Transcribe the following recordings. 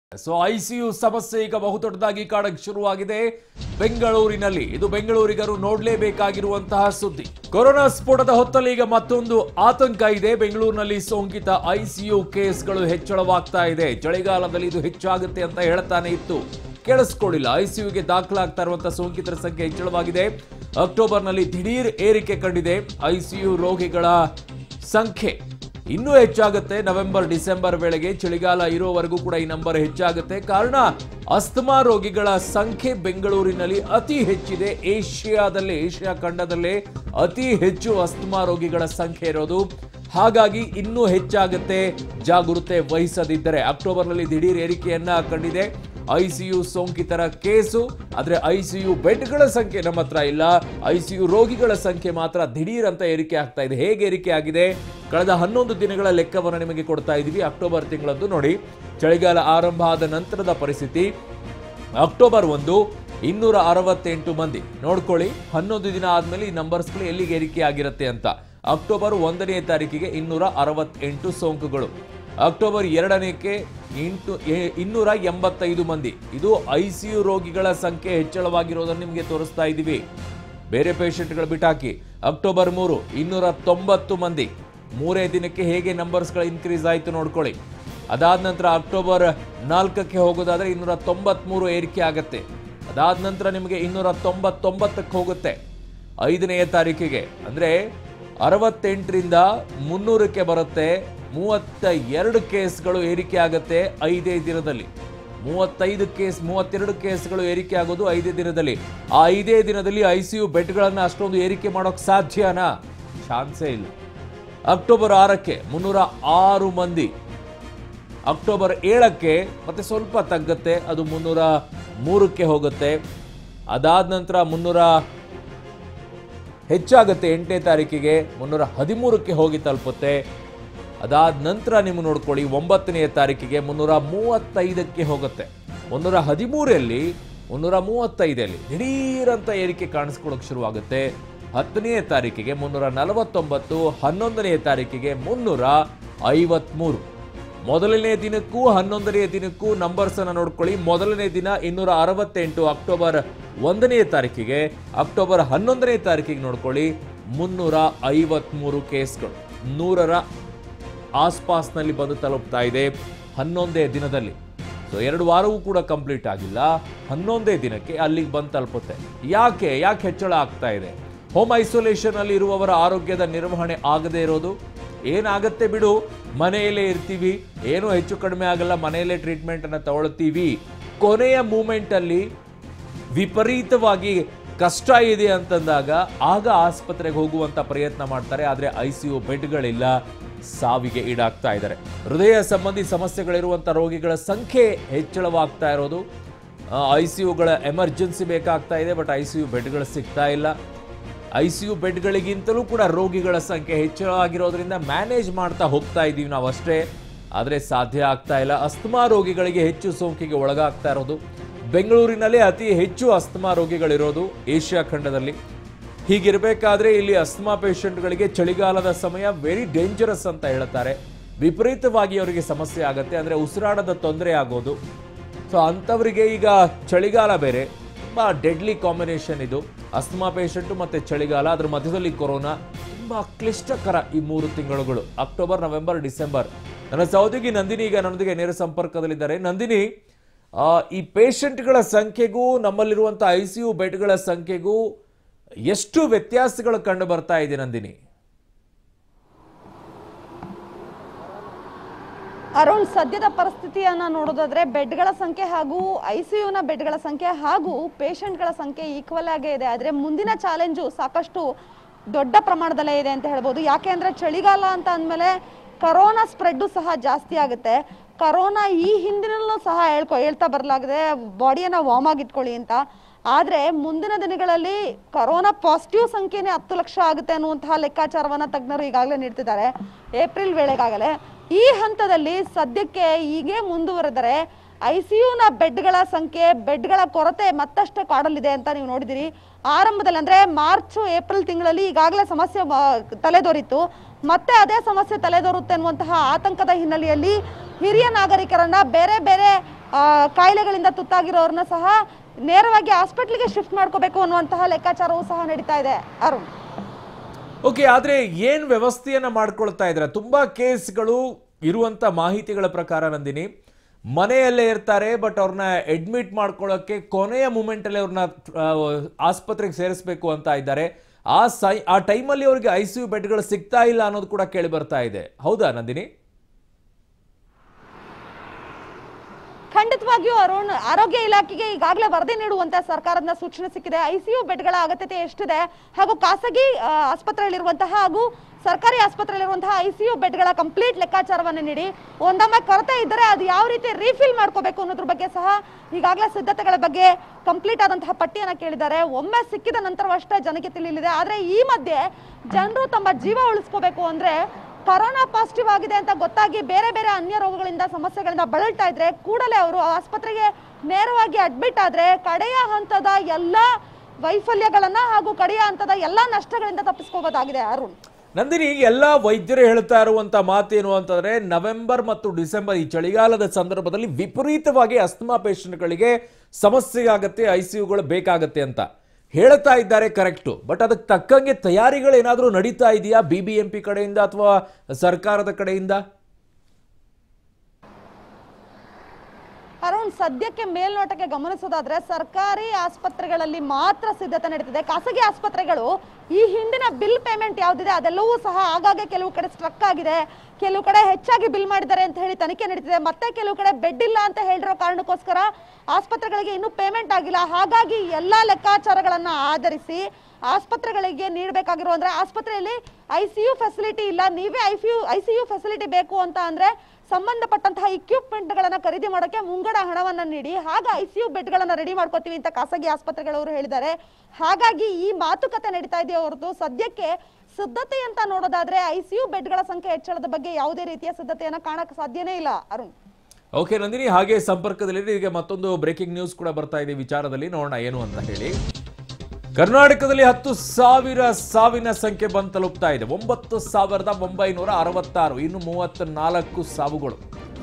so ICU ಸಮಸ್ಯೆ ಈಗ ಬಹುದೊಡ್ಡದಾಗಿ ಕಾಡಕ್ಕೆ ಶುರುವಾಗಿದೆ ಬೆಂಗಳೂರಿನಲ್ಲಿ ಇದು ಬೆಂಗಳೂರಿಗರು ನೋಡಲೇಬೇಕಾಗಿರುವಂತಹ ಸುದ್ದಿ ಕೊರೋನಾ ಸ್ಫೋಟದ ಹೊತ್ತಲ್ಲಿ ಈಗ ಮತ್ತೊಂದು ಆತಂಕ ಇದೆ ಬೆಂಗಳೂರಿನಲ್ಲಿ ಸೋಂಕಿತ ಐಸಿಯು ಕೇಸ್ಗಳು ಹೆಚ್ಚಳವಾಗ್ತಾ ಇದೆ ಚಳಿಗಾಲದಲ್ಲಿ ಇದು ಹೆಚ್ಚಾಗುತ್ತೆ ಅಂತ ಹೇಳ್ತಾನೆ ಇತ್ತು ಕೇಳಿಸ್ಕೊಳ್ಳಿಲ್ಲ ಐಸಿಯುಗೆ ದಾಖಲಾಗ್ತಾ ಇರುವಂತಹ ಸೋಂಕಿತರ ಸಂಖ್ಯೆ ಹೆಚ್ಚಳವಾಗಿದೆ ಅಕ್ಟೋಬರ್ನಲ್ಲಿ ದಿಢೀರ್ ಏರಿಕೆ ಕಂಡಿದೆ ಐಸಿಯು ರೋಗಿಗಳ ಸಂಖ್ಯೆ ಇನ್ನೂ ಹೆಚ್ಚಾಗುತ್ತೆ ನವೆಂಬರ್ ಡಿಸೆಂಬರ್ ವೇಳೆಗೆ ಚಳಿಗಾಲ ಇರೋವರೆಗೂ ಕೂಡ ಈ ನಂಬರ್ ಹೆಚ್ಚಾಗುತ್ತೆ ಕಾರಣ ಅಸ್ತಮಾ ರೋಗಿಗಳ ಸಂಖ್ಯೆ ಬೆಂಗಳೂರಿನಲ್ಲಿ ಅತಿ ಹೆಚ್ಚಿದೆ ಏಷ್ಯಾದಲ್ಲೇ ಏಷ್ಯಾ ಖಂಡದಲ್ಲೇ ಅತಿ ಹೆಚ್ಚು ಅಸ್ತಮಾ ರೋಗಿಗಳ ಸಂಖ್ಯೆ ಇರೋದು ಹಾಗಾಗಿ ಇನ್ನೂ ಹೆಚ್ಚಾಗುತ್ತೆ ಜಾಗೃತೆ ವಹಿಸದಿದ್ದರೆ ಅಕ್ಟೋಬರ್ನಲ್ಲಿ ದಿಢೀರ್ ಏರಿಕೆಯನ್ನ ಕಂಡಿದೆ ಐಸಿಯು ಸೋಂಕಿತರ ಕೇಸು ಆದ್ರೆ ಐಸಿಯು ಬೆಡ್ಗಳ ಸಂಖ್ಯೆ ನಮ್ಮ ಹತ್ರ ಇಲ್ಲ ಐಸಿಯು ರೋಗಿಗಳ ಸಂಖ್ಯೆ ಮಾತ್ರ ದಿಢೀರ್ ಅಂತ ಏರಿಕೆ ಆಗ್ತಾ ಇದೆ ಹೇಗೆ ಏರಿಕೆ ಆಗಿದೆ ಕಳೆದ ಹನ್ನೊಂದು ದಿನಗಳ ಲೆಕ್ಕವನ್ನು ನಿಮಗೆ ಕೊಡ್ತಾ ಇದ್ದೀವಿ ಅಕ್ಟೋಬರ್ ತಿಂಗಳದ್ದು ನೋಡಿ ಚಳಿಗಾಲ ಆರಂಭ ಆದ ನಂತರದ ಪರಿಸ್ಥಿತಿ ಅಕ್ಟೋಬರ್ ಒಂದು ಇನ್ನೂರ ಅರವತ್ತೆಂಟು ಮಂದಿ ನೋಡ್ಕೊಳ್ಳಿ ಹನ್ನೊಂದು ದಿನ ಆದ್ಮೇಲೆ ಈ ನಂಬರ್ಸ್ಗಳು ಎಲ್ಲಿಗೆ ಏರಿಕೆ ಆಗಿರುತ್ತೆ ಅಂತ ಅಕ್ಟೋಬರ್ ಒಂದನೇ ತಾರೀಕಿಗೆ ಇನ್ನೂರ ಅರವತ್ತೆಂಟು ಸೋಂಕುಗಳು ಅಕ್ಟೋಬರ್ ಎರಡನೇಕ್ಕೆ ಎಂಟು ಎ- ಇನ್ನೂರ ಎಂಬತ್ತೈದು ಮಂದಿ ಇದು ಐಸಿಯು ರೋಗಿಗಳ ಸಂಖ್ಯೆ ಹೆಚ್ಚಳವಾಗಿರೋದನ್ನು ನಿಮಗೆ ತೋರಿಸ್ತಾ ಇದ್ದೀವಿ ಬೇರೆ ಪೇಷಂಟ್ಗಳು ಬಿಟ್ಟಾಕಿ ಅಕ್ಟೋಬರ್ ಮೂರು ಇನ್ನೂರ ತೊಂಬತ್ತು ಮಂದಿ ಮೂರೇ ದಿನಕ್ಕೆ ಹೇಗೆ ನಂಬರ್ಸ್ಗಳು ಇನ್ಕ್ರೀಸ್ ಆಯಿತು ನೋಡ್ಕೊಳ್ಳಿ ಅದಾದ ನಂತರ ಅಕ್ಟೋಬರ್ ನಾಲ್ಕಕ್ಕೆ ಹೋಗೋದಾದ್ರೆ ಇನ್ನೂರ ತೊಂಬತ್ಮೂರು ಏರಿಕೆ ಆಗತ್ತೆ ಅದಾದ ನಂತರ ನಿಮಗೆ ಇನ್ನೂರ ತೊಂಬತ್ತೊಂಬತ್ತಕ್ಕೆ ಹೋಗುತ್ತೆ ಐದನೆಯ ತಾರೀಕಿಗೆ ಅಂದ್ರೆ ಅರವತ್ತೆಂಟರಿಂದ ಮುನ್ನೂರಕ್ಕೆ ಬರುತ್ತೆ ಮೂವತ್ತ ಎರಡು ಕೇಸ್ಗಳು ಏರಿಕೆ ಆಗುತ್ತೆ ಐದೇ ದಿನದಲ್ಲಿ ಮೂವತ್ತೈದು ಕೇಸ್ ಮೂವತ್ತೆರಡು ಕೇಸ್ಗಳು ಏರಿಕೆ ಆಗೋದು ಐದೇ ದಿನದಲ್ಲಿ ಆ ಐದೇ ದಿನದಲ್ಲಿ ಐ ಸಿ ಯು ಬೆಡ್ಗಳನ್ನು ಅಷ್ಟೊಂದು ಏರಿಕೆ ಮಾಡೋಕೆ ಸಾಧ್ಯನಾ ಚಾನ್ಸೇ ಇಲ್ಲ ಅಕ್ಟೋಬರ್ ಆರಕ್ಕೆ ಮುನ್ನೂರ ಆರು ಮಂದಿ ಅಕ್ಟೋಬರ್ ಏಳಕ್ಕೆ ಮತ್ತೆ ಸ್ವಲ್ಪ ತಗ್ಗತ್ತೆ ಅದು ಮುನ್ನೂರ ಮೂರಕ್ಕೆ ಹೋಗುತ್ತೆ ಅದಾದ ನಂತರ ಮುನ್ನೂರ ಹೆಚ್ಚಾಗುತ್ತೆ ಎಂಟನೇ ತಾರೀಕಿಗೆ ಮುನ್ನೂರ ಹದಿಮೂರಕ್ಕೆ ಹೋಗಿ ತಲುಪುತ್ತೆ ಅದಾದ ನಂತರ ನೀವು ನೋಡ್ಕೊಳ್ಳಿ ಒಂಬತ್ತನೆಯ ತಾರೀಕಿಗೆ ಮುನ್ನೂರ ಮೂವತ್ತೈದಕ್ಕೆ ಹೋಗುತ್ತೆ ಮುನ್ನೂರ ಹದಿಮೂರಲ್ಲಿ ಮುನ್ನೂರ ಮೂವತ್ತೈದಲ್ಲಿ ದಿಢೀರಂತ ಏರಿಕೆ ಕಾಣಿಸ್ಕೊಳ್ಳೋಕೆ ಶುರುವಾಗುತ್ತೆ ಹತ್ತನೆಯ ತಾರೀಕಿಗೆ ಮುನ್ನೂರ ನಲವತ್ತೊಂಬತ್ತು ಹನ್ನೊಂದನೆಯ ತಾರೀಕಿಗೆ ಮುನ್ನೂರ ಐವತ್ಮೂರು ಮೊದಲನೇ ದಿನಕ್ಕೂ ಹನ್ನೊಂದನೆಯ ದಿನಕ್ಕೂ ನಂಬರ್ಸ್ ಅನ್ನ ನೋಡ್ಕೊಳ್ಳಿ ಮೊದಲನೇ ದಿನ ಇನ್ನೂರ ಅರವತ್ತೆಂಟು ಅಕ್ಟೋಬರ್ ಒಂದನೇ ತಾರೀಕಿಗೆ ಅಕ್ಟೋಬರ್ ಹನ್ನೊಂದನೇ ತಾರೀಕಿಗೆ ನೋಡ್ಕೊಳ್ಳಿ ಮುನ್ನೂರ ಐವತ್ಮೂರು ಕೇಸ್ಗಳು ನೂರರ ಆಸ್ಪಾಸ್ನಲ್ಲಿ ಬಂದು ತಲುಪ್ತಾ ಇದೆ ಹನ್ನೊಂದೇ ದಿನದಲ್ಲಿ ಸೊ ಎರಡು ವಾರವೂ ಕೂಡ ಕಂಪ್ಲೀಟ್ ಆಗಿಲ್ಲ ಹನ್ನೊಂದೇ ದಿನಕ್ಕೆ ಅಲ್ಲಿಗೆ ಬಂದು ತಲುಪುತ್ತೆ ಯಾಕೆ ಯಾಕೆ ಹೆಚ್ಚಳ ಆಗ್ತಾ ಇದೆ ಹೋಮ್ ಐಸೋಲೇಷನ್ ಅಲ್ಲಿ ಇರುವವರ ಆರೋಗ್ಯದ ನಿರ್ವಹಣೆ ಆಗದೇ ಇರೋದು ಏನಾಗತ್ತೆ ಬಿಡು ಮನೆಯಲ್ಲೇ ಇರ್ತೀವಿ ಏನೂ ಹೆಚ್ಚು ಕಡಿಮೆ ಆಗಲ್ಲ ಮನೆಯಲ್ಲೇ ಟ್ರೀಟ್ಮೆಂಟ್ ಅನ್ನ ತಗೊಳ್ತೀವಿ ಕೊನೆಯ ಮೂಮೆಂಟ್ ಅಲ್ಲಿ ವಿಪರೀತವಾಗಿ ಕಷ್ಟ ಇದೆ ಅಂತಂದಾಗ ಆಗ ಆಸ್ಪತ್ರೆಗೆ ಹೋಗುವಂತ ಪ್ರಯತ್ನ ಮಾಡ್ತಾರೆ ಆದ್ರೆ ಐ ಸಿ ಯು ಬೆಡ್ಗಳಿಲ್ಲ ಸಾವಿಗೆ ಈಡಾಗ್ತಾ ಇದ್ದಾರೆ ಹೃದಯ ಸಂಬಂಧಿ ಸಮಸ್ಯೆಗಳಿರುವಂತ ರೋಗಿಗಳ ಸಂಖ್ಯೆ ಹೆಚ್ಚಳವಾಗ್ತಾ ಇರೋದು ಐ ಸಿ ಯುಗಳ ಎಮರ್ಜೆನ್ಸಿ ಬೇಕಾಗ್ತಾ ಇದೆ ಬಟ್ ಐ ಸಿ ಯು ಬೆಡ್ಗಳು ಸಿಗ್ತಾ ಇಲ್ಲ ಐ ಸಿ ಯು ಬೆಡ್ಗಳಿಗಿಂತಲೂ ಕೂಡ ರೋಗಿಗಳ ಸಂಖ್ಯೆ ಹೆಚ್ಚಳವಾಗಿರೋದ್ರಿಂದ ಮ್ಯಾನೇಜ್ ಮಾಡ್ತಾ ಹೋಗ್ತಾ ಇದ್ದೀವಿ ನಾವು ಅಷ್ಟೇ ಆದರೆ ಸಾಧ್ಯ ಆಗ್ತಾ ಇಲ್ಲ ಅಸ್ತಮಾ ರೋಗಿಗಳಿಗೆ ಹೆಚ್ಚು ಸೋಂಕಿಗೆ ಒಳಗಾಗ್ತಾ ಇರೋದು ಬೆಂಗಳೂರಿನಲ್ಲಿ ಅತಿ ಹೆಚ್ಚು ಅಸ್ತಮಾ ರೋಗಿಗಳಿರೋದು ಏಷ್ಯಾ ಖಂಡದಲ್ಲಿ ಹೀಗಿರಬೇಕಾದ್ರೆ ಇಲ್ಲಿ ಅಸ್ತಮಾ ಪೇಷಂಟ್ಗಳಿಗೆ ಚಳಿಗಾಲದ ಸಮಯ ವೆರಿ ಡೇಂಜರಸ್ ಅಂತ ಹೇಳ್ತಾರೆ ವಿಪರೀತವಾಗಿ ಅವರಿಗೆ ಸಮಸ್ಯೆ ಆಗುತ್ತೆ ಅಂದರೆ ಉಸಿರಾಡದ ತೊಂದರೆ ಆಗೋದು ಸೊ ಅಂಥವರಿಗೆ ಈಗ ಚಳಿಗಾಲ ಬೇರೆ ತುಂಬ ಡೆಡ್ಲಿ ಕಾಂಬಿನೇಷನ್ ಇದು ಅಸ್ತಮಾ ಪೇಷಂಟು ಮತ್ತು ಚಳಿಗಾಲ ಅದ್ರ ಮಧ್ಯದಲ್ಲಿ ಕೊರೋನಾ ತುಂಬ ಕ್ಲಿಷ್ಟಕರ ಈ ಮೂರು ತಿಂಗಳುಗಳು ಅಕ್ಟೋಬರ್ ನವೆಂಬರ್ ಡಿಸೆಂಬರ್ ನನ್ನ ಸಹೋದರಿ ನಂದಿನಿ ಈಗ ನನ್ನೊಂದಿಗೆ ನೇರ ಸಂಪರ್ಕದಲ್ಲಿದ್ದಾರೆ ನಂದಿನಿ ಆ, ಈ ಪೇಷಂಟ್ಗಳ ಸಂಖ್ಯೆಗೂ ನಮ್ಮಲ್ಲಿರುವಂಥ ಐ ಸಿ ಯು ಬೆಡ್ಗಳ ಸಂಖ್ಯೆಗೂ ಎಷ್ಟು ವ್ಯತ್ಯಾಸಗಳು ಕಂಡು ಬರ್ತಾ ಇದೆ ನಂದಿನಿ ಅರುಣ್ ಸದ್ಯದ ಪರಿಸ್ಥಿತಿಯನ್ನ ನೋಡೋದಾದ್ರೆ ಬೆಡ್ಗಳ ಸಂಖ್ಯೆ ಹಾಗೂ ಐ ಸಿ ಯುನ ಬೆಡ್ಗಳ ಸಂಖ್ಯೆ ಹಾಗೂ ಪೇಷಂಟ್ಗಳ ಸಂಖ್ಯೆ ಈಕ್ವಲ್ ಆಗೇ ಇದೆ ಆದರೆ ಮುಂದಿನ ಚಾಲೆಂಜು ಸಾಕಷ್ಟು ದೊಡ್ಡ ಪ್ರಮಾಣದಲ್ಲೇ ಇದೆ ಅಂತ ಹೇಳ್ಬೋದು ಯಾಕೆ ಅಂದ್ರೆ ಚಳಿಗಾಲ ಅಂತ ಅಂದಮೇಲೆ ಕರೋನಾ ಸ್ಪ್ರೆಡ್ಡು ಸಹ ಜಾಸ್ತಿ ಆಗುತ್ತೆ ಕರೋನಾ ಈ ಹಿಂದಿನಲ್ಲೂ ಸಹ ಹೇಳ್ಕೊ ಹೇಳ್ತಾ ಬರಲಾಗಿದೆ ಬಾಡಿಯನ್ನ ವಾರ್ಮ್ ಆಗಿ ಇಟ್ಕೊಳ್ಳಿ ಅಂತ ಆದ್ರೆ ಮುಂದಿನ ದಿನಗಳಲ್ಲಿ ಕರೋನಾ ಪಾಸಿಟಿವ್ ಸಂಖ್ಯೆನೇ ಹತ್ತು ಲಕ್ಷ ಆಗುತ್ತೆ ಅನ್ನುವಂತಹ ಲೆಕ್ಕಾಚಾರವನ್ನ ತಜ್ಞರು ಈಗಾಗಲೇ ನೀಡ್ತಿದ್ದಾರೆ ಏಪ್ರಿಲ್ ವೇಳೆಗಾಗಲೇ ಈ ಹಂತದಲ್ಲಿ ಸದ್ಯಕ್ಕೆ ಹೀಗೆ ಮುಂದುವರೆದರೆ ಐ ಸಿ ಯುನ ಬೆಡ್ಗಳ ಸಂಖ್ಯೆ ಬೆಡ್ಗಳ ಕೊರತೆ ಮತ್ತಷ್ಟು ಕಾಡಲಿದೆ ಅಂತ ನೀವು ನೋಡಿದಿರಿ ಆರಂಭದಲ್ಲಿ ಅಂದ್ರೆ ಮಾರ್ಚ್ ಏಪ್ರಿಲ್ ತಿಂಗಳಲ್ಲಿ ಈಗಾಗಲೇ ಸಮಸ್ಯೆ ಮ- ತಲೆದೋರಿತ್ತು ಮತ್ತೆ ಅದೇ ಸಮಸ್ಯೆ ತಲೆದೋರುತ್ತೆ ಅನ್ನುವಂತಹ ಆತಂಕದ ಹಿನ್ನೆಲೆಯಲ್ಲಿ ಹಿರಿಯ ನಾಗರಿಕರನ್ನ ಬೇರೆ ಬೇರೆ ಆ, ಕಾಯಿಲೆಗಳಿಂದ ತುತ್ತಾಗಿರೋರನ್ನ ಸಹ ನೇರವಾಗಿ ಹಾಸ್ಪಿಟ್ಲಿಗೆ ಶಿಫ್ಟ್ ಮಾಡ್ಕೋಬೇಕು ಅನ್ನುವಂತಹ ಲೆಕ್ಕಾಚಾರವೂ ಸಹ ನಡೀತಾ ಇದೆ ಅರುಣ್ ಓಕೆ ಆದ್ರೆ ಏನ್ ವ್ಯವಸ್ಥೆಯನ್ನ ಮಾಡ್ಕೊಳ್ತಾ ಇದ್ದಾರೆ ತುಂಬಾ ಕೇಸ್ಗಳು ಇರುವಂತ ಮಾಹಿತಿಗಳ ಪ್ರಕಾರ ನಂದಿನಿ ಮನೆಯಲ್ಲೇ ಇರ್ತಾರೆ ಬಟ್ ಅವ್ರನ್ನ ಅಡ್ಮಿಟ್ ಮಾಡ್ಕೊಳ್ಳೋಕೆ ಕೊನೆಯ ಮೂಮೆಂಟ್ ಅಲ್ಲಿ ಅವ್ರನ್ನ ಆ, ಆಸ್ಪತ್ರೆಗೆ ಸೇರಿಸಬೇಕು ಅಂತ ಇದ್ದಾರೆ ಆ ಸೈ ಆ ಟೈಮಲ್ಲಿ ಅವ್ರಿಗೆ ಐ ಸಿ ಯು ಬೆಡ್ಗಳು ಸಿಗ್ತಾ ಇಲ್ಲ ಅನ್ನೋದು ಕೂಡ ಕೇಳಿ ಬರ್ತಾ ಇದೆ ಹೌದಾ ನಂದಿನಿ ಖಂಡಿತವಾಗಿಯೂ ಅರುಣ್ ಆರೋಗ್ಯ ಇಲಾಖೆಗೆ ಈಗಾಗಲೇ ವರದಿ ನೀಡುವಂತ ಸರ್ಕಾರದ ಸೂಚನೆ ಸಿಕ್ಕಿದೆ ಐಸಿಯು ಬೆಡ್ಗಳ ಅಗತ್ಯತೆ ಎಷ್ಟಿದೆ ಹಾಗೂ ಖಾಸಗಿ ಆ, ಆಸ್ಪತ್ರೆಯಲ್ಲಿರುವಂತಹ ಹಾಗೂ ಸರ್ಕಾರಿ ಆಸ್ಪತ್ರೆಯಲ್ಲಿರುವಂತಹ ಐಸಿಯು ಬೆಡ್ಗಳ ಕಂಪ್ಲೀಟ್ ಲೆಕ್ಕಾಚಾರವನ್ನು ನೀಡಿ ಒಂದೊಮ್ಮೆ ಕೊರತೆ ಇದ್ದರೆ ಅದು ಯಾವ ರೀತಿ ರೀಫಿಲ್ ಮಾಡ್ಕೋಬೇಕು ಅನ್ನೋದ್ರ ಬಗ್ಗೆ ಸಹ ಈಗಾಗಲೇ ಸಿದ್ಧತೆಗಳ ಬಗ್ಗೆ ಕಂಪ್ಲೀಟ್ ಆದಂತಹ ಪಟ್ಟಿಯನ್ನ ಕೇಳಿದ್ದಾರೆ ಒಮ್ಮೆ ಸಿಕ್ಕಿದ ನಂತರವಷ್ಟೇ ಜನಕ್ಕೆ ತಿಳಿಯಲಿದೆ ಆದ್ರೆ ಈ ಮಧ್ಯೆ ಜನರು ತಮ್ಮ ಜೀವ ಉಳಿಸ್ಕೋಬೇಕು ಅಂದ್ರೆ ಕರೋನಾ ಪಾಸಿಟಿವ್ ಆಗಿದೆ ಅಂತ ಗೊತ್ತಾಗಿ ಬೇರೆ ಬೇರೆ ಅನ್ಯ ರೋಗಗಳಿಂದ ಸಮಸ್ಯೆಗಳಿಂದ ಬಳಲ್ತಾ ಇದ್ರೆ ಕೂಡಲೇ ಅವರು ಆಸ್ಪತ್ರೆಗೆ ನೇರವಾಗಿ ಅಡ್ಮಿಟ್ ಆದ್ರೆ ಕಡೆಯ ಹಂತದ ಎಲ್ಲ ವೈಫಲ್ಯಗಳನ್ನ ಹಾಗೂ ಕಡೆಯ ಹಂತದ ಎಲ್ಲಾ ನಷ್ಟಗಳಿಂದ ತಪ್ಪಿಸ್ಕೋಬೋದಾಗಿದೆ ಅರುಣ್ ನಂದಿನಿ ಎಲ್ಲ ವೈದ್ಯರು ಹೇಳ್ತಾ ಇರುವಂತ ಮಾತೇನು ಅಂತಂದ್ರೆ ನವೆಂಬರ್ ಮತ್ತು ಡಿಸೆಂಬರ್ ಈ ಚಳಿಗಾಲದ ಸಂದರ್ಭದಲ್ಲಿ ವಿಪರೀತವಾಗಿ ಅಸ್ತಮಾ ಪೇಷಂಟ್ಗಳಿಗೆ ಸಮಸ್ಯೆ ಆಗತ್ತೆ ಐ ಸಿ ಯುಗಳು ಬೇಕಾಗತ್ತೆ ಅಂತ ಹೇಳ್ತಾ ಇದ್ದಾರೆ ಕರೆಕ್ಟು ಬಟ್ ಅದಕ್ಕೆ ತಕ್ಕಂಗೆ ತಯಾರಿಗಳು ಏನಾದರೂ ನಡೀತಾ ಇದೆಯಾ ಬಿ ಬಿ ಎಂ ಪಿ ಕಡೆಯಿಂದ ಅಥವಾ ಸರ್ಕಾರದ ಕಡೆಯಿಂದ ಅರುಣ್ ಸದ್ಯಕ್ಕೆ ಮೇಲ್ನೋಟಕ್ಕೆ ಗಮನಿಸೋದಾದ್ರೆ ಸರ್ಕಾರಿ ಆಸ್ಪತ್ರೆಗಳಲ್ಲಿ ಮಾತ್ರ ಸಿದ್ಧತೆ ನಡೀತಿದೆ ಖಾಸಗಿ ಆಸ್ಪತ್ರೆಗಳು ಈ ಹಿಂದಿನ ಬಿಲ್ ಪೇಮೆಂಟ್ ಯಾವ್ದಿದೆ ಅದೆಲ್ಲವೂ ಸಹ ಆಗಾಗ್ಗೆ ಕೆಲವು ಕಡೆ ಸ್ಟ್ರಕ್ ಆಗಿದೆ ಕೆಲವು ಕಡೆ ಹೆಚ್ಚಾಗಿ ಬಿಲ್ ಮಾಡಿದ್ದಾರೆ ಅಂತ ಹೇಳಿ ತನಿಖೆ ನಡೀತಿದೆ ಮತ್ತೆ ಕೆಲವು ಕಡೆ ಬೆಡ್ ಇಲ್ಲ ಅಂತ ಹೇಳಿರೋ ಕಾರಣಕ್ಕೋಸ್ಕರ ಆಸ್ಪತ್ರೆಗಳಿಗೆ ಇನ್ನೂ ಪೇಮೆಂಟ್ ಆಗಿಲ್ಲ ಹಾಗಾಗಿ ಎಲ್ಲಾ ಲೆಕ್ಕಾಚಾರಗಳನ್ನ ಆಧರಿಸಿ ಆಸ್ಪತ್ರೆಗಳಿಗೆ ನೀಡಬೇಕಾಗಿರೋ ಅಂದ್ರೆ ಆಸ್ಪತ್ರೆಯಲ್ಲಿ ಐ ಸಿ ಯು ಫೆಸಿಲಿಟಿ ಇಲ್ಲ ನೀವೇ I U I C U facility ಬೇಕು ಅಂತ ಅಂದ್ರೆ ಸಂಬಂಧಪಟ್ಟಂತಹ ಇಕ್ವಿಪ್ಮೆಂಟ್ ಗಳನ್ನ ಖರೀದಿ ಮಾಡೋಕೆ ಮುಂಗಡ ಹಣವನ್ನ ನೀಡಿ ಹಾಗ ಐ ಸಿ ಯು ಬೆಡ್ ಗಳನ್ನ ರೆಡಿ ಮಾಡ್ಕೋತೀವಿ ಅಂತ ಖಾಸಗಿ ಆಸ್ಪತ್ರೆಗಳವರು ಹೇಳಿದ್ದಾರೆ ಹಾಗಾಗಿ ಈ ಮಾತುಕತೆ ನಡೀತಾ ಇದೆಯೇ ಹೊರತು ಸದ್ಯಕ್ಕೆ ಸಿದ್ಧತೆ ಅಂತ ನೋಡೋದಾದ್ರೆ ಐ ಸಿ ಯು ಬೆಡ್ಗಳ ಸಂಖ್ಯೆ ಹೆಚ್ಚಳದ ಬಗ್ಗೆ ಯಾವುದೇ ರೀತಿಯ ಸಿದ್ಧತೆಯನ್ನ ಕಾಣಕ್ ಸಾಧ್ಯನೇ ಇಲ್ಲ ಅರುಣ್ ಓಕೆ ನಂದಿನಿ ಹಾಗೆ ಸಂಪರ್ಕದಲ್ಲಿ ಈಗ ಮತ್ತೊಂದು ಬ್ರೇಕಿಂಗ್ ನ್ಯೂಸ್ ಕೂಡ ಬರ್ತಾ ಇದೆ ಈ ವಿಚಾರದಲ್ಲಿ ನೋಡೋಣ ಏನು ಅಂತ ಹೇಳಿ ಕರ್ನಾಟಕದಲ್ಲಿ ಹತ್ತು ಸಾವಿರ ಸಾವಿನ ಸಂಖ್ಯೆ ಬಂದು ತಲುಪ್ತಾ ಇದೆ ಒಂಬತ್ತು ಸಾವಿರದ ಒಂಬೈನೂರ ಅರವತ್ತಾರು ಇನ್ನು ಮೂವತ್ತ ನಾಲ್ಕು ಸಾವುಗಳು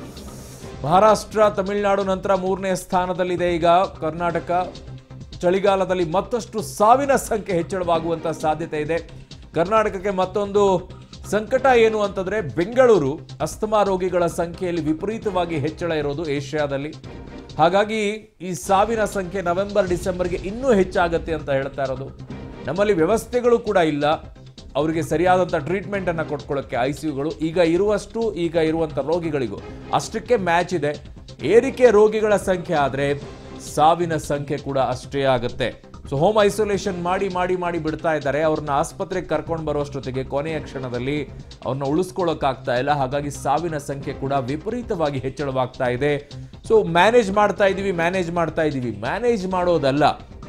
ಮಹಾರಾಷ್ಟ್ರ ತಮಿಳುನಾಡು ನಂತರ ಮೂರನೇ ಸ್ಥಾನದಲ್ಲಿದೆ ಈಗ ಕರ್ನಾಟಕ ಚಳಿಗಾಲದಲ್ಲಿ ಮತ್ತಷ್ಟು ಸಾವಿನ ಸಂಖ್ಯೆ ಹೆಚ್ಚಳವಾಗುವಂತ ಸಾಧ್ಯತೆ ಇದೆ ಕರ್ನಾಟಕಕ್ಕೆ ಮತ್ತೊಂದು ಸಂಕಟ ಏನು ಅಂತಂದ್ರೆ ಬೆಂಗಳೂರು ಅಸ್ತಮಾ ರೋಗಿಗಳ ಸಂಖ್ಯೆಯಲ್ಲಿ ವಿಪರೀತವಾಗಿ ಹೆಚ್ಚಳ ಇರೋದು ಏಷ್ಯಾದಲ್ಲಿ ಹಾಗಾಗಿ ಈ ಸಾವಿನ ಸಂಖ್ಯೆ ನವೆಂಬರ್ ಡಿಸೆಂಬರ್ಗೆ ಇನ್ನೂ ಹೆಚ್ಚಾಗತ್ತೆ ಅಂತ ಹೇಳ್ತಾ ಇರೋದು ನಮ್ಮಲ್ಲಿ ವ್ಯವಸ್ಥೆಗಳು ಕೂಡ ಇಲ್ಲ ಅವರಿಗೆ ಸರಿಯಾದಂಥ ಟ್ರೀಟ್ಮೆಂಟ್ ಅನ್ನ ಕೊಟ್ಕೊಳ್ಳೋಕ್ಕೆ ಐ ಸಿ ಯುಗಳು ಈಗ ಇರುವಷ್ಟು ಈಗ ಇರುವಂಥ ರೋಗಿಗಳಿಗೂ ಅಷ್ಟಕ್ಕೆ ಮ್ಯಾಚ್ ಇದೆ ಏರಿಕೆ ರೋಗಿಗಳ ಸಂಖ್ಯೆ ಆದರೆ ಸಾವಿನ ಸಂಖ್ಯೆ ಕೂಡ ಅಷ್ಟೇ ಆಗುತ್ತೆ ಸೊ ಹೋಮ್ ಐಸೋಲೇಷನ್ ಮಾಡಿ ಮಾಡಿ ಮಾಡಿ ಬಿಡ್ತಾ ಇದ್ದಾರೆ ಅವ್ರನ್ನ ಆಸ್ಪತ್ರೆಗೆ ಕರ್ಕೊಂಡು ಬರುವಷ್ಟೊತ್ತಿಗೆ ಕೊನೆಯ ಕ್ಷಣದಲ್ಲಿ ಅವ್ರನ್ನ ಉಳಿಸ್ಕೊಳ್ಳೋಕ್ಕಾಗ್ತಾ ಇಲ್ಲ ಹಾಗಾಗಿ ಸಾವಿನ ಸಂಖ್ಯೆ ಕೂಡ ವಿಪರೀತವಾಗಿ ಹೆಚ್ಚಳವಾಗ್ತಾ ಇದೆ ಸೊ ಮ್ಯಾನೇಜ್ ಮಾಡ್ತಾ ಇದೀವಿ ಮ್ಯಾನೇಜ್ ಮಾಡ್ತಾ ಇದೀವಿ ಮ್ಯಾನೇಜ್ ಮಾಡೋದಲ್ಲ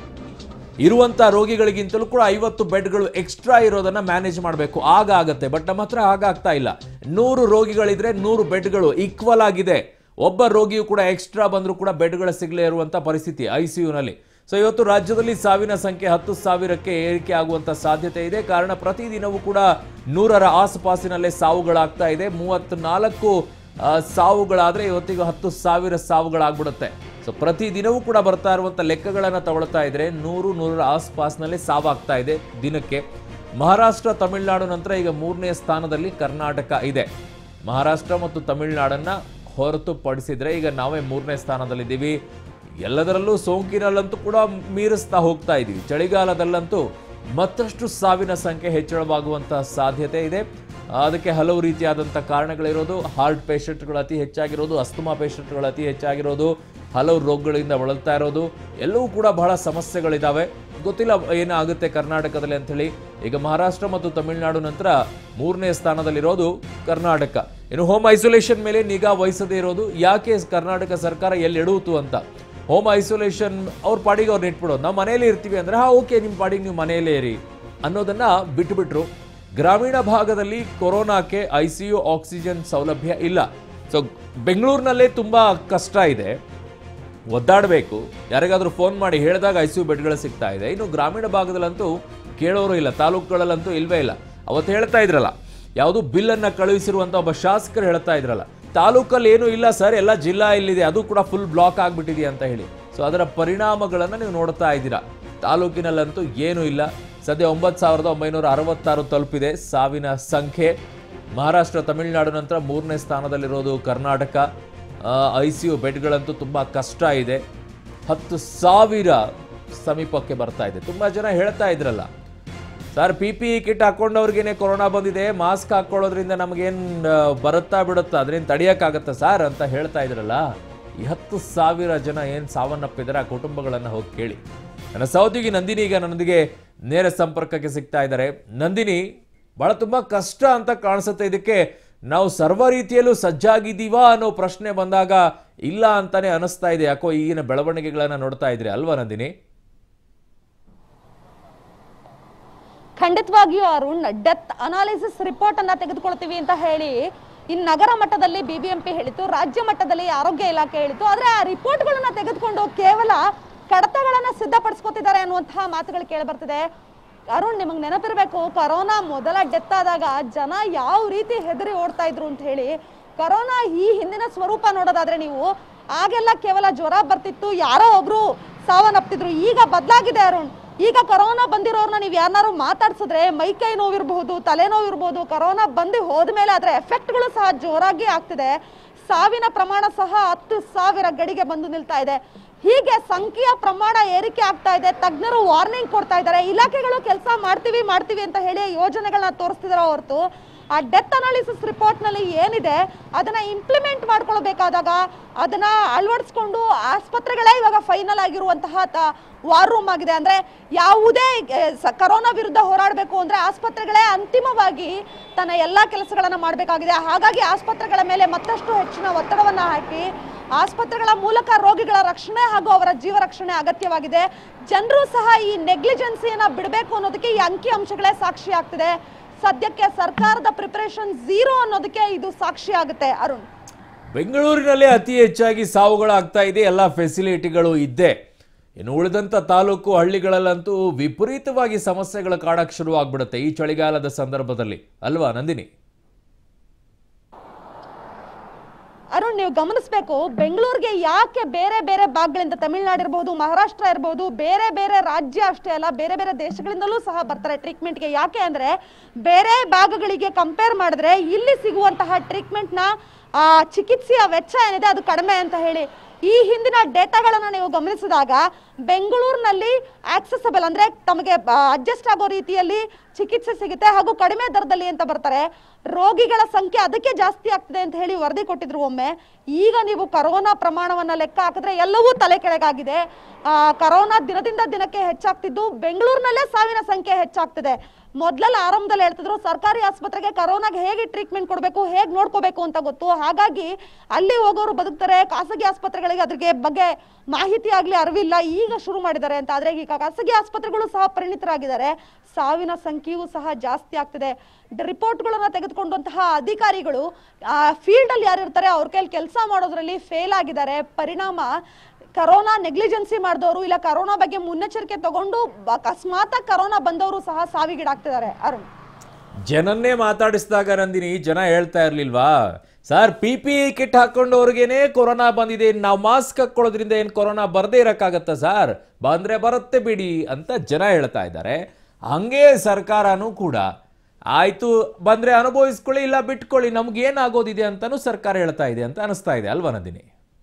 ಇರುವಂತ ರೋಗಿಗಳಿಗಿಂತಲೂ ಕೂಡ ಐವತ್ತು ಬೆಡ್ಗಳು ಎಕ್ಸ್ಟ್ರಾ ಇರೋದನ್ನ ಮ್ಯಾನೇಜ್ ಮಾಡಬೇಕು ಆಗ ಆಗತ್ತೆ ಬಟ್ ನಮ್ಮ ಹತ್ರ ಆಗಾಗ್ತಾ ಇಲ್ಲ ನೂರು ರೋಗಿಗಳಿದ್ರೆ ನೂರು ಬೆಡ್ಗಳು ಈಕ್ವಲ್ ಆಗಿದೆ ಒಬ್ಬ ರೋಗಿಯು ಕೂಡ ಎಕ್ಸ್ಟ್ರಾ ಬಂದರೂ ಕೂಡ ಬೆಡ್ಗಳು ಸಿಗಲೇ ಇರುವಂತ ಪರಿಸ್ಥಿತಿ ಐ ಸಿ ಯುನಲ್ಲಿ ಸೊ ಇವತ್ತು ರಾಜ್ಯದಲ್ಲಿ ಸಾವಿನ ಸಂಖ್ಯೆ ಹತ್ತು ಸಾವಿರಕ್ಕೆ ಏರಿಕೆ ಆಗುವಂತ ಸಾಧ್ಯತೆ ಇದೆ ಕಾರಣ ಪ್ರತಿದಿನವೂ ಕೂಡ ನೂರರ ಆಸುಪಾಸಿನಲ್ಲೇ ಸಾವುಗಳಾಗ್ತಾ ಇದೆ ಮೂವತ್ತ್ನಾಲ್ಕು ಆ, ಸಾವುಗಳಾದ್ರೆ ಇವತ್ತಿಗೆ ಹತ್ತು ಸಾವಿರ ಸಾವುಗಳಾಗ್ಬಿಡುತ್ತೆ ಸೊ ಪ್ರತಿದಿನವೂ ಕೂಡ ಬರ್ತಾ ಇರುವಂತ ಲೆಕ್ಕಗಳನ್ನ ತಗೊಳ್ತಾ ಇದ್ರೆ ನೂರು ನೂರರ ಆಸ್ಪಾಸ್ನಲ್ಲಿ ಸಾವಾಗ್ತಾ ಇದೆ ದಿನಕ್ಕೆ ಮಹಾರಾಷ್ಟ್ರ ತಮಿಳುನಾಡು ನಂತರ ಈಗ ಮೂರನೇ ಸ್ಥಾನದಲ್ಲಿ ಕರ್ನಾಟಕ ಇದೆ ಮಹಾರಾಷ್ಟ್ರ ಮತ್ತು ತಮಿಳುನಾಡನ್ನ ಹೊರತುಪಡಿಸಿದ್ರೆ ಈಗ ನಾವೇ ಮೂರನೇ ಸ್ಥಾನದಲ್ಲಿದ್ದೀವಿ ಎಲ್ಲದರಲ್ಲೂ ಸೋಂಕಿನಲ್ಲಂತೂ ಕೂಡ ಮೀರಿಸ್ತಾ ಹೋಗ್ತಾ ಇದ್ದೀವಿ ಚಳಿಗಾಲದಲ್ಲಂತೂ ಮತ್ತಷ್ಟು ಸಾವಿನ ಸಂಖ್ಯೆ ಹೆಚ್ಚಳವಾಗುವಂತಹ ಸಾಧ್ಯತೆ ಇದೆ ಅದಕ್ಕೆ ಹಲವು ರೀತಿಯಾದಂಥ ಕಾರಣಗಳಿರೋದು ಹಾರ್ಟ್ ಪೇಷಂಟ್ಗಳು ಅತಿ ಹೆಚ್ಚಾಗಿರೋದು ಅಸ್ತಮಾ ಪೇಷಂಟ್ಗಳು ಅತಿ ಹೆಚ್ಚಾಗಿರೋದು ಹಲವು ರೋಗಗಳಿಂದ ಬಳಲ್ತಾ ಇರೋದು ಎಲ್ಲವೂ ಕೂಡ ಬಹಳ ಸಮಸ್ಯೆಗಳಿದ್ದಾವೆ ಗೊತ್ತಿಲ್ಲ ಏನಾಗುತ್ತೆ ಕರ್ನಾಟಕದಲ್ಲಿ ಅಂಥೇಳಿ ಈಗ ಮಹಾರಾಷ್ಟ್ರ ಮತ್ತು ತಮಿಳುನಾಡು ನಂತರ ಮೂರನೇ ಸ್ಥಾನದಲ್ಲಿರೋದು ಕರ್ನಾಟಕ ಇನ್ನು ಹೋಮ್ ಐಸೋಲೇಷನ್ ಮೇಲೆ ನಿಗಾ ವಹಿಸದೇ ಇರೋದು ಯಾಕೆ ಕರ್ನಾಟಕ ಸರ್ಕಾರ ಎಲ್ಲಿ ಎಡುವುದು ಅಂತ ಹೋಮ್ ಐಸೋಲೇಷನ್ ಅವ್ರ ಪಾಡಿಗೆ ಅವ್ರನ್ನ ಇಟ್ಬಿಡೋದು ನಾವು ಮನೆಯಲ್ಲೇ ಇರ್ತೀವಿ ಅಂದ್ರೆ ಹಾ ಓಕೆ ನಿಮ್ಮ ಪಾಡಿಗೆ ನೀವು ಮನೆಯಲ್ಲೇ ಇರಿ ಅನ್ನೋದನ್ನ ಬಿಟ್ಟುಬಿಟ್ರು ಗ್ರಾಮೀಣ ಭಾಗದಲ್ಲಿ ಕೊರೋನಾಕ್ಕೆ ಐ ಸಿ ಯು ಆಕ್ಸಿಜನ್ ಸೌಲಭ್ಯ ಇಲ್ಲ ಸೊ ಬೆಂಗಳೂರಿನಲ್ಲೇ ತುಂಬಾ ಕಷ್ಟ ಇದೆ ಒದ್ದಾಡಬೇಕು ಯಾರಿಗಾದ್ರೂ ಫೋನ್ ಮಾಡಿ ಹೇಳಿದಾಗ ಐ ಸಿ ಯು ಬೆಡ್ಗಳು ಸಿಗ್ತಾ ಇದೆ ಇನ್ನು ಗ್ರಾಮೀಣ ಭಾಗದಲ್ಲಂತೂ ಕೇಳೋರು ಇಲ್ಲ ತಾಲೂಕುಗಳಲ್ಲಂತೂ ಇಲ್ವೇ ಇಲ್ಲ ಅವತ್ತು ಹೇಳ್ತಾ ಇದ್ರಲ್ಲ ಯಾವುದು ಬಿಲ್ಲನ್ನು ಕಳುಹಿಸಿರುವಂಥ ಒಬ್ಬ ಶಾಸಕರು ಹೇಳ್ತಾ ಇದ್ರಲ್ಲ ತಾಲೂಕಲ್ಲಿ ಏನೂ ಇಲ್ಲ ಸರ್ ಎಲ್ಲ ಜಿಲ್ಲಾ ಇಲ್ಲಿದೆ ಅದು ಕೂಡ ಫುಲ್ ಬ್ಲಾಕ್ ಆಗಿಬಿಟ್ಟಿದೆ ಅಂತ ಹೇಳಿ ಸೊ ಅದರ ಪರಿಣಾಮಗಳನ್ನು ನೀವು ನೋಡ್ತಾ ಇದ್ದೀರಾ ತಾಲೂಕಿನಲ್ಲಂತೂ ಏನೂ ಇಲ್ಲ ಸದ್ಯ ಒಂಬತ್ತು ಸಾವಿರದ ಒಂಬೈನೂರ ಅರವತ್ತಾರು ತಲುಪಿದೆ ಸಾವಿನ ಸಂಖ್ಯೆ ಮಹಾರಾಷ್ಟ್ರ ತಮಿಳುನಾಡು ನಂತರ ಮೂರನೇ ಸ್ಥಾನದಲ್ಲಿರೋದು ಕರ್ನಾಟಕ ಐ ಸಿ ಯು ಬೆಡ್ಗಳಂತೂ ತುಂಬ ಕಷ್ಟ ಇದೆ ಹತ್ತು ಸಾವಿರ ಸಮೀಪಕ್ಕೆ ಬರ್ತಾ ಇದೆ ತುಂಬ ಜನ ಹೇಳ್ತಾ ಇದ್ರಲ್ಲ sir P P E kit ಹಾಕೊಂಡವ್ರಿಗೇನೆ ಕೊರೋನಾ ಬಂದಿದೆ ಮಾಸ್ಕ್ ಹಾಕೊಳ್ಳೋದ್ರಿಂದ ನಮಗೇನು ಬರುತ್ತಾ ಬಿಡುತ್ತಾ ಅದರಿಂದ ತಡೆಯೋಕ್ಕಾಗತ್ತಾ ಸರ್ ಅಂತ ಹೇಳ್ತಾ ಇದ್ರಲ್ಲ ಈ ಹತ್ತು ಸಾವಿರ ಜನ ಏನು ಸಾವನ್ನಪ್ಪಿದ್ದಾರೆ ಆ ಕುಟುಂಬಗಳನ್ನು ಹೋಗಿ ಕೇಳಿ ನನ್ನ ಸಹೋದ್ಯೋಗಿ ನಂದಿನಿ ಈಗ ನನ್ನೊಂದಿಗೆ ನೇರ ಸಂಪರ್ಕಕ್ಕೆ ಸಿಗ್ತಾ ಇದ್ದಾರೆ ನಂದಿನಿ ಬಹಳ ತುಂಬಾ ಕಷ್ಟ ಅಂತ ಕಾಣಿಸುತ್ತೆ ಇದಕ್ಕೆ ನಾವು ಸರ್ವ ರೀತಿಯಲ್ಲೂ ಸಜ್ಜಾಗಿದ್ದೀವಾ ಅನ್ನೋ ಪ್ರಶ್ನೆ ಬಂದಾಗ ಇಲ್ಲ ಅಂತಾನೆ ಅನಿಸ್ತಾ ಇದೆ ಯಾಕೋ ಈಗಿನ ಬೆಳವಣಿಗೆಗಳನ್ನ ನೋಡ್ತಾ ಇದ್ರಿ ಅಲ್ವಾ ನಂದಿನಿ ಖಂಡಿತವಾಗಿಯೂ ಅರುಣ್ ಡೆತ್ ಅನಾಲಿಸಿಸ್ ರಿಪೋರ್ಟ್ ಅನ್ನ ತೆಗೆದುಕೊಳ್ತೀವಿ ಅಂತ ಹೇಳಿ ಇನ್ನು ನಗರ ಮಟ್ಟದಲ್ಲಿ ಬಿಬಿಎಂಪಿ ಹೇಳಿತು ರಾಜ್ಯ ಮಟ್ಟದಲ್ಲಿ ಆರೋಗ್ಯ ಇಲಾಖೆ ಹೇಳಿತು ಆದ್ರೆ ಆ ರಿಪೋರ್ಟ್ಗಳನ್ನ ತೆಗೆದುಕೊಂಡು ಕೇವಲ ಕಡತಗಳನ್ನ ಸಿದ್ಧಪಡಿಸ್ಕೊತಿದ್ದಾರೆ ಅನ್ನುವಂತಹ ಮಾತುಗಳು ಕೇಳಿ ಬರ್ತಿದೆ ಅರುಣ್ ನಿಮಗೆ ನೆನಪಿರ್ಬೇಕು ಕರೋನಾ ಮೊದಲ ಡೆತ್ ಆದಾಗ ಜನ ಯಾವ ರೀತಿ ಹೆದರಿ ಓಡ್ತಾ ಇದ್ರು ಅಂತ ಹೇಳಿ ಕರೋನಾ ಈ ಹಿಂದಿನ ಸ್ವರೂಪ ನೋಡೋದಾದ್ರೆ ನೀವು ಆಗೆಲ್ಲ ಕೇವಲ ಜ್ವರ ಬರ್ತಿತ್ತು ಯಾರೋ ಒಬ್ರು ಸಾವನ್ನಪ್ತಿದ್ರು ಈಗ ಬದಲಾಗಿದೆ ಅರುಣ್ ಈಗ ಕರೋನಾ ಬಂದಿರೋರ್ನ ನೀವು ಯಾರನ್ನಾರು ಮಾತಾಡ್ಸಿದ್ರೆ ಮೈಕೈ ನೋವಿರ್ಬಹುದು ತಲೆನೋವು ಇರ್ಬೋದು ಕರೋನಾ ಬಂದು ಹೋದ್ಮೇಲೆ ಅದರ ಎಫೆಕ್ಟ್ಗಳು ಸಹ ಜೋರಾಗಿ ಆಗ್ತಿದೆ ಸಾವಿನ ಪ್ರಮಾಣ ಸಹ ಹತ್ತು ಸಾವಿರ ಗಡಿಗೆ ಬಂದು ನಿಲ್ತಾ ಇದೆ ಹೀಗೆ ಸಂಖ್ಯೆಯ ಪ್ರಮಾಣ ಏರಿಕೆ ಆಗ್ತಾ ಇದೆ ತಜ್ಞರು ವಾರ್ನಿಂಗ್ ಕೊಡ್ತಾ ಇದ್ದಾರೆ ಇಲಾಖೆಗಳು ಕೆಲಸ ಮಾಡ್ತೀವಿ ಮಾಡ್ತೀವಿ ಅಂತ ಹೇಳಿ ಯೋಜನೆಗಳನ್ನ ತೋರಿಸ್ತಿದಾರೆ ಹೊರತು ಆ ಡೆತ್ ಅನಾಲಿಸಿಸ್ ರಿಪೋರ್ಟ್ ನಲ್ಲಿ ಏನಿದೆ ಅದನ್ನ ಇಂಪ್ಲಿಮೆಂಟ್ ಮಾಡ್ಕೊಳ್ಬೇಕಾದಾಗ ಅದನ್ನ ಅಳವಡಿಸ್ಕೊಂಡು ಆಸ್ಪತ್ರೆಗಳೇ ಇವಾಗ ಫೈನಲ್ ಆಗಿರುವಂತಹ ತ- ವಾರ್ ರೂಮ್ ಆಗಿದೆ ಅಂದ್ರೆ ಯಾವುದೇ ಎ, ಸ- ಕರೋನಾ ವಿರುದ್ಧ ಹೋರಾಡಬೇಕು ಅಂದ್ರೆ ಆಸ್ಪತ್ರೆಗಳೇ ಅಂತಿಮವಾಗಿ ತನ್ನ ಎಲ್ಲಾ ಕೆಲಸಗಳನ್ನ ಮಾಡಬೇಕಾಗಿದೆ ಹಾಗಾಗಿ ಆಸ್ಪತ್ರೆಗಳ ಮೇಲೆ ಮತ್ತಷ್ಟು ಹೆಚ್ಚಿನ ಒತ್ತಡವನ್ನ ಹಾಕಿ ಆಸ್ಪತ್ರೆಗಳ ಮೂಲಕ ರೋಗಿಗಳ ರಕ್ಷಣೆ ಹಾಗೂ ಅವರ ಜೀವ ರಕ್ಷಣೆ ಅಗತ್ಯವಾಗಿದೆ ಜನರು ಸಹ ಈ ನೆಗ್ಲಿಜೆನ್ಸಿಯನ್ನ ಬಿಡಬೇಕು ಅನ್ನೋದಕ್ಕೆ ಈ ಅಂಕಿ ಅಂಶಗಳೇ ಸಾಕ್ಷಿ ಆಗ್ತಿದೆ ಸದ್ಯಕ್ಕೆ ಸರ್ಕಾರದ ಪ್ರಿಪರೇಷನ್ ಝೀರೋ ಅನ್ನೋದಕ್ಕೆ ಇದು ಸಾಕ್ಷಿ ಆಗುತ್ತೆ ಅರುಣ್ ಬೆಂಗಳೂರಿನಲ್ಲೇ ಅತಿ ಹೆಚ್ಚಾಗಿ ಸಾವುಗಳಾಗ್ತಾ ಇದೆ ಎಲ್ಲ ಫೆಸಿಲಿಟಿಗಳು ಇದ್ದೇ ಇನ್ನು ಉಳಿದಂಥ ತಾಲೂಕು ಹಳ್ಳಿಗಳಲ್ಲಂತೂ ವಿಪರೀತವಾಗಿ ಸಮಸ್ಯೆಗಳು ಕಾಡಕ್ಕೆ ಶುರುವಾಗ್ಬಿಡುತ್ತೆ ಈ ಚಳಿಗಾಲದ ಸಂದರ್ಭದಲ್ಲಿ ಅಲ್ವಾ ನಂದಿನಿ ಅರುಣ್ ನೀವು ಗಮನಿಸಬೇಕು ಬೆಂಗಳೂರಿಗೆ ಯಾಕೆ ಬೇರೆ ಬೇರೆ ಭಾಗಗಳಿಂದ ತಮಿಳುನಾಡು ಇರ್ಬೋದು ಮಹಾರಾಷ್ಟ್ರ ಇರ್ಬೋದು ಬೇರೆ ಬೇರೆ ರಾಜ್ಯ ಅಷ್ಟೇ ಅಲ್ಲ ಬೇರೆ ಬೇರೆ ದೇಶಗಳಿಂದಲೂ ಸಹ ಬರ್ತಾರೆ ಟ್ರೀಟ್ಮೆಂಟ್ಗೆ ಯಾಕೆ ಅಂದ್ರೆ ಬೇರೆ ಭಾಗಗಳಿಗೆ ಕಂಪೇರ್ ಮಾಡಿದ್ರೆ ಇಲ್ಲಿ ಸಿಗುವಂತಹ ಟ್ರೀಟ್ಮೆಂಟ್ನ ಆ ಚಿಕಿತ್ಸೆಯ ವೆಚ್ಚ ಏನಿದೆ ಅದು ಕಡಿಮೆ ಅಂತ ಹೇಳಿ ಈ ಹಿಂದಿನ ಡೇಟಾಗಳನ್ನ ನೀವು ಗಮನಿಸಿದಾಗ ಬೆಂಗಳೂರಿನಲ್ಲಿ ಆಕ್ಸೆಸಬಲ್ ಅಂದ್ರೆ ತಮಗೆ ಅಡ್ಜಸ್ಟ್ ಆಗೋ ರೀತಿಯಲ್ಲಿ ಚಿಕಿತ್ಸೆ ಸಿಗುತ್ತೆ ಹಾಗೂ ಕಡಿಮೆ ದರದಲ್ಲಿ ಅಂತ ಬರ್ತಾರೆ ರೋಗಿಗಳ ಸಂಖ್ಯೆ ಅದಕ್ಕೆ ಜಾಸ್ತಿ ಆಗ್ತಿದೆ ಅಂತ ಹೇಳಿ ವರದಿ ಕೊಟ್ಟಿದ್ರು ಒಮ್ಮೆ ಈಗ ನೀವು ಕರೋನಾ ಪ್ರಮಾಣವನ್ನ ಲೆಕ್ಕ ಹಾಕಿದ್ರೆ ಎಲ್ಲವೂ ತಲೆ ಕೆಳಗಾಗಿದೆ ಆ, ಕರೋನಾ ದಿನದಿಂದ ದಿನಕ್ಕೆ ಹೆಚ್ಚಾಗ್ತಿದ್ದು ಬೆಂಗಳೂರಿನಲ್ಲೇ ಸಾವಿನ ಸಂಖ್ಯೆ ಹೆಚ್ಚಾಗ್ತಿದೆ ಮೊದಲೆಲ್ಲ ಆರಂಭದಲ್ಲಿ ಹೇಳ್ತಿದ್ರು ಸರ್ಕಾರಿ ಆಸ್ಪತ್ರೆಗೆ ಕರೋನಾಗೆ ಹೇಗೆ ಟ್ರೀಟ್ಮೆಂಟ್ ಕೊಡಬೇಕು ಹೇಗೆ ನೋಡ್ಕೋಬೇಕು ಅಂತ ಗೊತ್ತು ಹಾಗಾಗಿ ಅಲ್ಲಿ ಹೋಗೋರು ಬದುಕ್ತಾರೆ ಖಾಸಗಿ ಆಸ್ಪತ್ರೆಗಳಿಗೆ ಅದ್ರಿಗೆ ಬಗ್ಗೆ ಮಾಹಿತಿ ಆಗ್ಲಿ ಅರಿವಿಲ್ಲ ಈಗ ಶುರು ಮಾಡಿದ್ದಾರೆ ಅಂತ ಆದ್ರೆ ಈಗ ಖಾಸಗಿ ಆಸ್ಪತ್ರೆಗಳು ಸಹ ಪರಿಣಿತರಾಗಿದ್ದಾರೆ ಸಾವಿನ ಸಂಖ್ಯೆಯೂ ಸಹ ಜಾಸ್ತಿ ಆಗ್ತಿದೆ ರಿಪೋರ್ಟ್ಗಳನ್ನ ತೆಗೆದುಕೊಂಡಂತಹ ಅಧಿಕಾರಿಗಳು ಫೀಲ್ಡ್ ಅಲ್ಲಿ ಯಾರು ಇರ್ತಾರೆ ಅವ್ರ ಕೈಲಿ ಕೆಲಸ ಮಾಡೋದ್ರಲ್ಲಿ ಫೇಲ್ ಆಗಿದ್ದಾರೆ ಪರಿಣಾಮ ಕರೋನಾ ನೆಗ್ಲಿಜೆನ್ಸಿ ಮಾಡಿದವರು ಇಲ್ಲ ಕರೋನಾ ಬಗ್ಗೆ ಮುನ್ನೆಚ್ಚರಿಕೆ ತಗೊಂಡು ಅಕಸ್ಮಾತ್ ಕರೋನಾ ಬಂದವರು ಸಹ ಸಾವಿಗೀಡಾಗ್ತಿದ್ದಾರೆ ಅರುಣ್ ಜನನ್ನೇ ಮಾತಾಡಿಸಿದಾಗ ನಂದಿನಿ ಜನ ಹೇಳ್ತಾ ಇರ್ಲಿಲ್ವಾ sir P P E kit ಹಾಕೊಂಡವ್ರಿಗೇನೆ ಕೊರೋನಾ ಬಂದಿದೆ ನಾವು ಮಾಸ್ಕ್ ಹಾಕೊಳ್ಳೋದ್ರಿಂದ ಏನು ಕೊರೋನಾ ಬರದೇ ಇರಕ್ಕಾಗತ್ತಾ ಸರ್ ಬಂದ್ರೆ ಬರುತ್ತೆ ಬಿಡಿ ಅಂತ ಜನ ಹೇಳ್ತಾ ಇದ್ದಾರೆ ಹಂಗೆ ಸರ್ಕಾರನೂ ಕೂಡ ಆಯ್ತು ಬಂದ್ರೆ ಅನುಭವಿಸ್ಕೊಳ್ಳಿ ಇಲ್ಲ ಬಿಟ್ಕೊಳ್ಳಿ ನಮ್ಗೆ ಏನಾಗೋದಿದೆ ಅಂತಾನೂ ಸರ್ಕಾರ ಹೇಳ್ತಾ ಇದೆ ಅಂತ ಅನಿಸ್ತಾ ಇದೆ ಅಲ್ವಾ ನಂದಿನಿ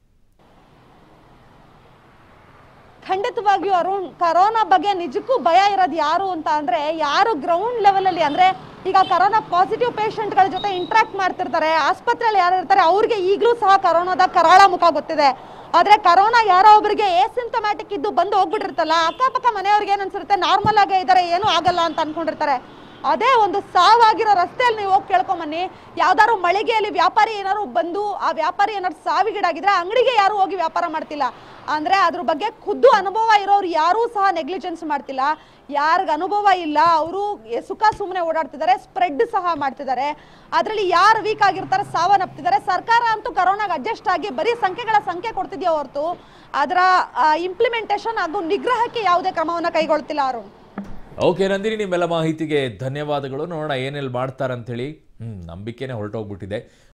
ಖಂಡಿತವಾಗಿಯೂ ಅರುಣ್ ಕರೋನಾ ಬಗ್ಗೆ ನಿಜಕ್ಕೂ ಭಯ ಇರೋದು ಯಾರು ಅಂತ ಅಂದ್ರೆ ಯಾರು ಗ್ರೌಂಡ್ ಲೆವೆಲ್ ಅಲ್ಲಿ ಅಂದ್ರೆ ಈಗ ಕರೋನಾ ಪಾಸಿಟಿವ್ ಗಳ ಜೊತೆ ಇಂಟ್ರಾಕ್ಟ್ ಮಾಡ್ತಿರ್ತಾರೆ ಆಸ್ಪತ್ರೆಯಲ್ಲಿ ಯಾರು ಇರ್ತಾರೆ ಅವ್ರಿಗೆ ಈಗಲೂ ಸಹ ಕರೋನಾದ ಕರಾಳ ಮುಖ ಗೊತ್ತಿದೆ ಆದ್ರೆ ಕರೋನಾ ಯಾರೋ ಒಬ್ಬರಿಗೆ ಏಸಿಂಟಮ್ಯಾಟಿಕ್ ಇದ್ದು ಬಂದು ಹೋಗ್ಬಿಟ್ಟಿರ್ತಲ್ಲ ಅಕ್ಕಪಕ್ಕ ಮನೆಯವ್ರಿಗೆ ಏನ್ ಅನ್ಸಿರುತ್ತೆ ನಾರ್ಮಲ್ ಆಗೇ ಇದಾರೆ ಏನೂ ಆಗಲ್ಲ ಅಂತ ಅನ್ಕೊಂಡಿರ್ತಾರೆ ಅದೇ ಒಂದು ಸಾವಾಗಿರೋ ರಸ್ತೆಯಲ್ಲಿ ನೀವು ಹೋಗಿ ಕೇಳ್ಕೊಂಬನ್ನಿ ಯಾವ್ದಾದ್ರು ಮಳಿಗೆಯಲ್ಲಿ ವ್ಯಾಪಾರಿ ಏನಾದ್ರು ಬಂದು ಆ ವ್ಯಾಪಾರಿ ಏನಾದ್ರು ಸಾವಿಗೀಡಾಗಿದ್ರೆ ಅಂಗಡಿಗೆ ಯಾರು ಹೋಗಿ ವ್ಯಾಪಾರ ಮಾಡ್ತಿಲ್ಲ ಅಂದ್ರೆ ಅದ್ರ ಬಗ್ಗೆ ಖುದ್ದು ಅನುಭವ ಇರೋರು ಯಾರೂ ಸಹ ನೆಗ್ಲಿಜೆನ್ಸ್ ಮಾಡ್ತಿಲ್ಲ ಯಾರಿಗ ಅನುಭವ ಇಲ್ಲ ಅವರು ಸುಖ ಸುಮ್ಮನೆ ಓಡಾಡ್ತಿದ್ದಾರೆ ಸ್ಪ್ರೆಡ್ ಸಹ ಮಾಡ್ತಿದ್ದಾರೆ ಅದರಲ್ಲಿ ಯಾರು ವೀಕ್ ಆಗಿರ್ತಾರೆ ಸಾವನ್ನಪ್ತಿದ್ದಾರೆ ಸರ್ಕಾರ ಅಂತೂ ಕರೋನಾಗ ಅಡ್ಜಸ್ಟ್ ಆಗಿ ಬರೀ ಸಂಖ್ಯೆಗಳ ಸಂಖ್ಯೆ ಕೊಡ್ತಿದ್ಯೋ ಹೊರತು ಅದರ ಇಂಪ್ಲಿಮೆಂಟೇಷನ್ ಹಾಗೂ ನಿಗ್ರಹಕ್ಕೆ ಯಾವುದೇ ಕ್ರಮವನ್ನ ಕೈಗೊಳ್ತಿಲ್ಲ ಅವರು ಓಕೆ ನಂದಿನಿ ನಿಮ್ಮೆಲ್ಲ ಮಾಹಿತಿಗೆ ಧನ್ಯವಾದಗಳು ನೋಡೋಣ ಏನೆಲ್ಲಿ ಮಾಡ್ತಾರಂತೇಳಿ ಹ್ಮ್ ನಂಬಿಕೆನೇ ಹೊರಟೋಗ್ಬಿಟ್ಟಿದೆ